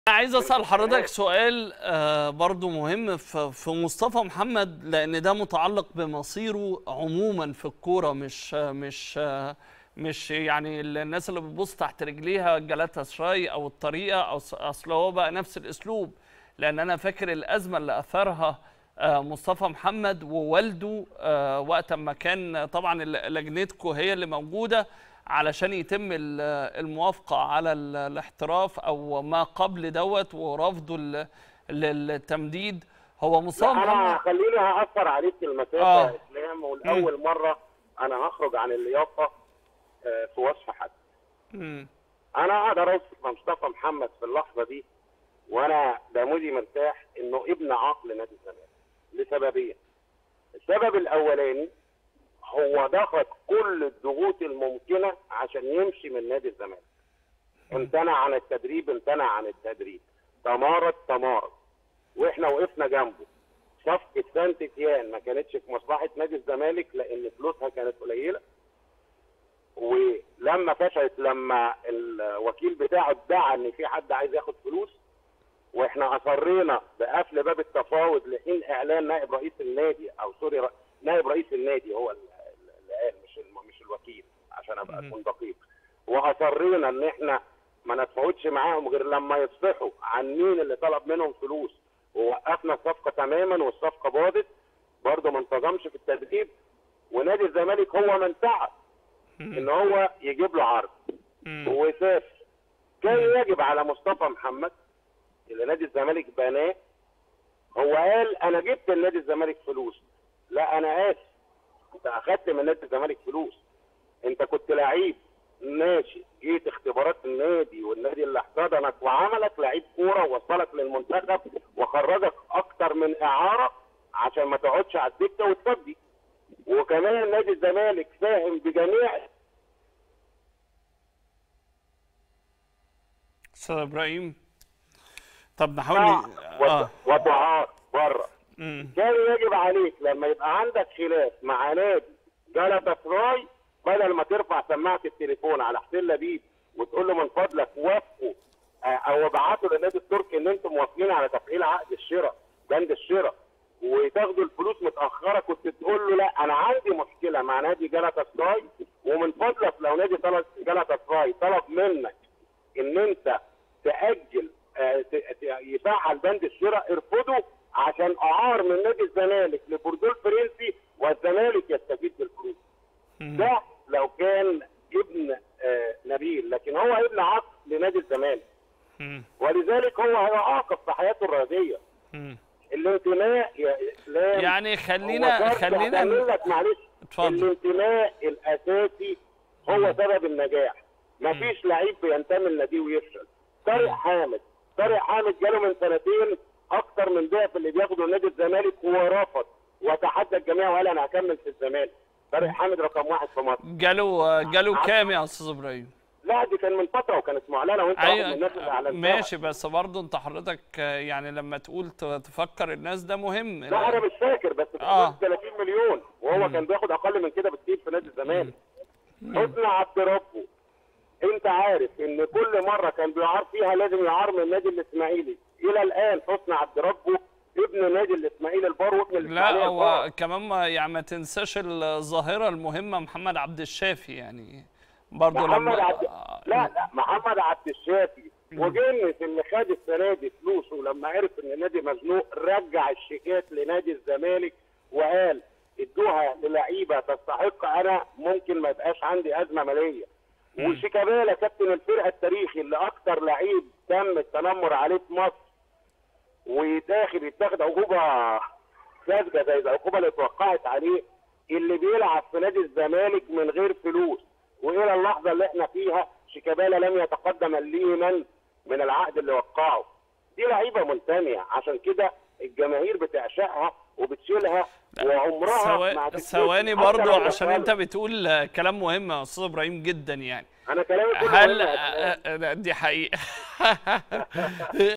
عايز اسال حضرتك سؤال آه، برضو مهم في في مصطفى محمد لان ده متعلق بمصيره عموما في الكوره مش مش آه، مش يعني الناس اللي بتبص تحت رجليها جلاتا سراي او الطريقه او س- اصل هو بقى نفس الاسلوب لان انا فاكر الازمه اللي اثرها آه، مصطفى محمد ووالده آه، وقت ما كان طبعا ال- لجنتكو هي اللي موجوده علشان يتم ال- الموافقه على ال- الاحتراف او ما قبل دوت ورفضه ال- للتمديد هو مصطفى انا محمد خليني هاثر عليك المسافه آه. يا اسلام ولاول مره انا هخرج عن اللياقه آه، في وصف حد مم. انا اقدر اوصف مصطفى محمد في اللحظه دي وانا دموعي مرتاح انه ابن عقل نادي الزمالك لسببين السبب الاولاني هو ضغط كل الضغوط الممكنه عشان يمشي من نادي الزمالك امتنع عن التدريب امتنع عن التدريب تمارض تمارض واحنا وقفنا جنبه صفقه سانت تيان ما كانتش في مصلحه نادي الزمالك لان فلوسها كانت قليله ولما فشلت لما الوكيل بتاعه ادعى ان في حد عايز ياخد فلوس واحنا اصرينا بقفل باب التفاوض لحين اعلان نائب رئيس النادي او سوري ر- نائب رئيس النادي هو ال- اللي قال مش الم- مش الوكيل عشان ابقى مم. اكون دقيق واصرينا ان احنا ما نتفاوضش معاهم غير لما يفصحوا عن مين اللي طلب منهم فلوس ووقفنا الصفقه تماما والصفقه باظت برضه ما انتظمش في التدريب ونادي الزمالك هو من سعى ان هو يجيب له عرض مم. وسافر كان يجب على مصطفى محمد اللي نادي الزمالك بناه هو قال انا جبت لنادي الزمالك فلوس لا انا اسف انت اخدت من نادي الزمالك فلوس انت كنت لعيب ناشئ جيت اختبارات النادي والنادي اللي احتضنك وعملك لعيب كوره ووصلك للمنتخب وخرجك اكتر من اعاره عشان ما تقعدش على الدكه وتفضي وكمان نادي الزمالك ساهم بجميع استاذ ابراهيم طب نحاول ن- اه وتعاق بره مم. كان يجب عليك لما يبقى عندك خلاف مع نادي جلطة سراي بدل ما ترفع سماعه التليفون على حسين لبيب وتقول له من فضلك وافقوا آه، او ابعتوا للنادي التركي ان انتم موافقين على تفعيل عقد الشراء بند الشراء وتاخدوا الفلوس متاخره كنت تقول له لا انا عندي مشكله مع نادي جلطة سراي ومن فضلك لو نادي طلب جلطة سراي طلب منك ان انت تاجل آه، ت- ت- يفعل بند الشراء ارفضه عشان اعار من نادي الزمالك لبوردول فرنسي والزمالك يستفيد بالفلوس مم. ده لو كان ابن آه، نبيل لكن هو ابن عقل لنادي الزمالك مم. ولذلك هو هيعاقب في حياته الرياضيه مم. الانتماء يا اسلام يعني هو خلينا شرط خلينا أكمل لك معلش اتفضل الانتماء الاساسي هو سبب النجاح مفيش لعيب بينتمي لناديه ويفشل طارق حامد طارق حامد جاله من سنتين اكتر من ضعف اللي بياخده نادي الزمالك ورفض وتحدى الجميع وقال انا هكمل في الزمالك طارق حامد رقم واحد في مصر جاله جاله كام يا استاذ ابراهيم لا دي كان من فتره وكانت معلنه وانت واحد من الناس اللي ايوه اعلنتها ماشي بس برضه انت حضرتك آه، يعني لما تقول ت- تفكر الناس ده مهم لا انا مش فاكر بس في آه. حدود 30 مليون وهو كان بياخد اقل من كده بكتير في نادي الزمالك حسني عبد ربه انت عارف ان كل مره كان بيعار فيها لازم يعار من النادي الاسماعيلي الى الان حسني عبد ربه ابن نادي الاسماعيلي البار وابن الاسماعيلي لا هو البار. كمان ما يعني ما تنساش الظاهره المهمه محمد عبد الشافي يعني برضه محمد لما عبد لا لا محمد عبد الشافي وجنس اللي خد السنه دي فلوسه لما عرف ان النادي مزنوق رجع الشيكات لنادي الزمالك وقال ادوها للعيبه تستحق انا ممكن ما يبقاش عندي ازمه ماليه وشيكابالا كابتن الفرقه التاريخي اللي اكتر لعيب تم التنمر عليه في مصر ويتاخد يتاخد عقوبه ساذجه زي العقوبه اللي اتوقعت عليه اللي بيلعب في نادي الزمالك من غير فلوس والى اللحظه اللي احنا فيها شيكابالا لم يتقدم مليما من العقد اللي وقعه دي لعيبه منتميه عشان كده الجماهير بتعشقها وبتشيلها وعمرها ما سوا- هتتنسي ثواني حتى برضه لو عشان دخلت. انت بتقول آه، كلام مهم يا استاذ ابراهيم جدا يعني انا كلامي كله هل مهم يا آه، أسلام. آه، دي حقيقه